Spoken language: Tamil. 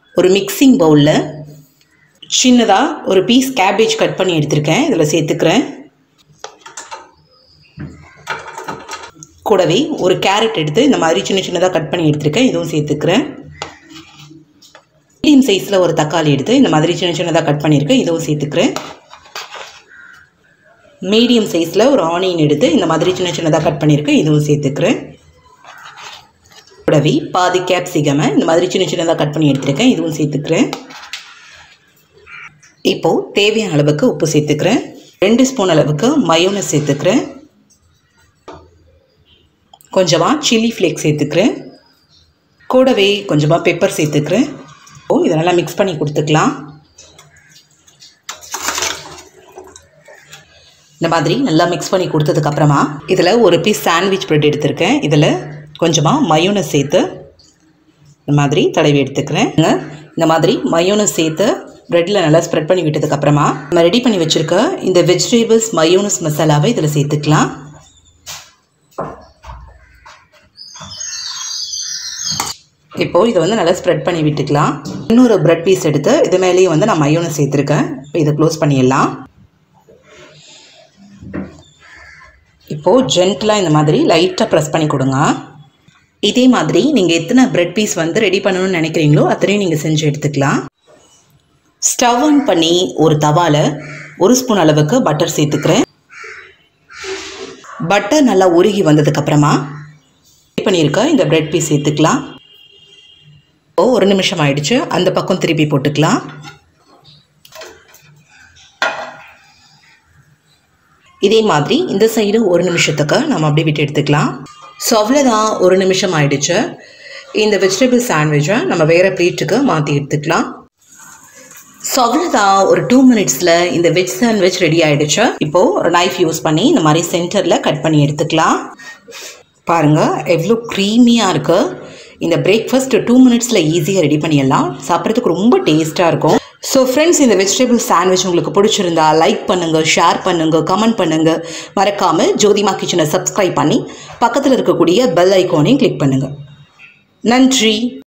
ஒரு மிக்சிங் பவுலில் சின்னதாக ஒரு பீஸ் கேபேஜ் கட் பண்ணி எடுத்திருக்கேன் இதில் சேர்த்துக்கிறேன் கூடவே ஒரு கேரட் எடுத்து இந்த மாதிரி சின்ன சின்னதாக கட் பண்ணி எடுத்திருக்கேன் இதுவும் சேர்த்துக்கிறேன் மீடியம் சைஸில் ஒரு தக்காளி எடுத்து இந்த மாதிரி சின்ன சின்னதாக கட் பண்ணியிருக்கேன் இதுவும் சேர்த்துக்கிறேன் மீடியம் சைஸில் ஒரு ஆனியன் எடுத்து இந்த மாதிரி சின்ன சின்னதாக கட் பண்ணியிருக்கேன் இதுவும் சேர்த்துக்கிறேன் கூடவே பாதி கேப்சிகமை இந்த மாதிரி சின்ன சின்னதாக கட் பண்ணி எடுத்திருக்கேன் இதுவும் சேர்த்துக்கிறேன் இப்போது தேவையான அளவுக்கு உப்பு சேர்த்துக்கிறேன் ரெண்டு ஸ்பூன் அளவுக்கு மயோனஸ் சேர்த்துக்கிறேன் கொஞ்சமாக சில்லி ஃப்ளேக்ஸ் சேர்த்துக்கிறேன் கூடவே கொஞ்சமாக பெப்பர் சேர்த்துக்கிறேன் ஓ இதை நல்லா மிக்ஸ் பண்ணி கொடுத்துக்கலாம் இந்த மாதிரி நல்லா மிக்ஸ் பண்ணி கொடுத்ததுக்கப்புறமா இதில் ஒரு பீஸ் சாண்ட்விச் ப்ரெட் எடுத்திருக்கேன் இதில் கொஞ்சமாக மயோனஸ் சேர்த்து இந்த மாதிரி தடவி எடுத்துக்கிறேன் இந்த மாதிரி மயோனஸ் சேர்த்து ப்ரெட்டில் நல்லா ஸ்ப்ரெட் பண்ணி விட்டதுக்கப்புறமா நம்ம ரெடி பண்ணி வச்சுருக்க இந்த வெஜிடபிள்ஸ் மயோனஸ் மசாலாவை இதில் சேர்த்துக்கலாம் இப்போது இதை வந்து நல்லா ஸ்ப்ரெட் பண்ணி விட்டுக்கலாம் இன்னொரு ப்ரெட் பீஸ் எடுத்து இது மேலேயே வந்து நான் மயோனஸ் சேர்த்துருக்கேன் இப்போ இதை க்ளோஸ் பண்ணிடலாம் இப்போது ஜென்டலாக இந்த மாதிரி லைட்டாக ப்ரெஸ் பண்ணி கொடுங்க இதே மாதிரி நீங்கள் எத்தனை ப்ரெட் பீஸ் வந்து ரெடி பண்ணணும்னு நினைக்கிறீங்களோ அத்தனையும் நீங்கள் செஞ்சு எடுத்துக்கலாம் ஸ்டவ் ஆன் பண்ணி ஒரு தவாவில் ஒரு ஸ்பூன் அளவுக்கு பட்டர் சேர்த்துக்கிறேன் பட்டர் நல்லா உருகி வந்ததுக்கப்புறமா ரெடி பண்ணியிருக்க இந்த ப்ரெட் பீஸ் சேர்த்துக்கலாம் ஓ ஒரு நிமிஷம் ஆயிடுச்சு அந்த பக்கம் திருப்பி போட்டுக்கலாம் இதே மாதிரி இந்த சைடு ஒரு நிமிஷத்துக்கு நம்ம அப்படியே விட்டு எடுத்துக்கலாம் ஸோ அவ்வளோதான் ஒரு நிமிஷம் ஆயிடுச்சு இந்த வெஜிடபிள் சாண்ட்விச்சை நம்ம வேறு பிளேட்டுக்கு மாற்றி எடுத்துக்கலாம் ஸோ அவ்வளோதான் ஒரு டூ மினிட்ஸில் இந்த வெஜ் சாண்ட்விச் ரெடி ஆகிடுச்சு இப்போது ஒரு நைஃப் யூஸ் பண்ணி இந்த மாதிரி சென்டரில் கட் பண்ணி எடுத்துக்கலாம் பாருங்கள் எவ்வளோ க்ரீமியாக இருக்குது இந்த பிரேக்ஃபாஸ்ட் டூ மினிட்ஸில் ஈஸியாக ரெடி பண்ணிடலாம் சாப்பிட்றதுக்கு ரொம்ப டேஸ்ட்டாக இருக்கும் ஸோ ஃப்ரெண்ட்ஸ் இந்த வெஜிடபிள் சாண்ட்விச் உங்களுக்கு பிடிச்சிருந்தா லைக் பண்ணுங்கள் ஷேர் பண்ணுங்கள் கமெண்ட் பண்ணுங்கள் மறக்காமல் ஜோதிமா கிச்சனை சப்ஸ்கிரைப் பண்ணி பக்கத்தில் இருக்கக்கூடிய பெல் ஐக்கானையும் கிளிக் பண்ணுங்கள் நன்றி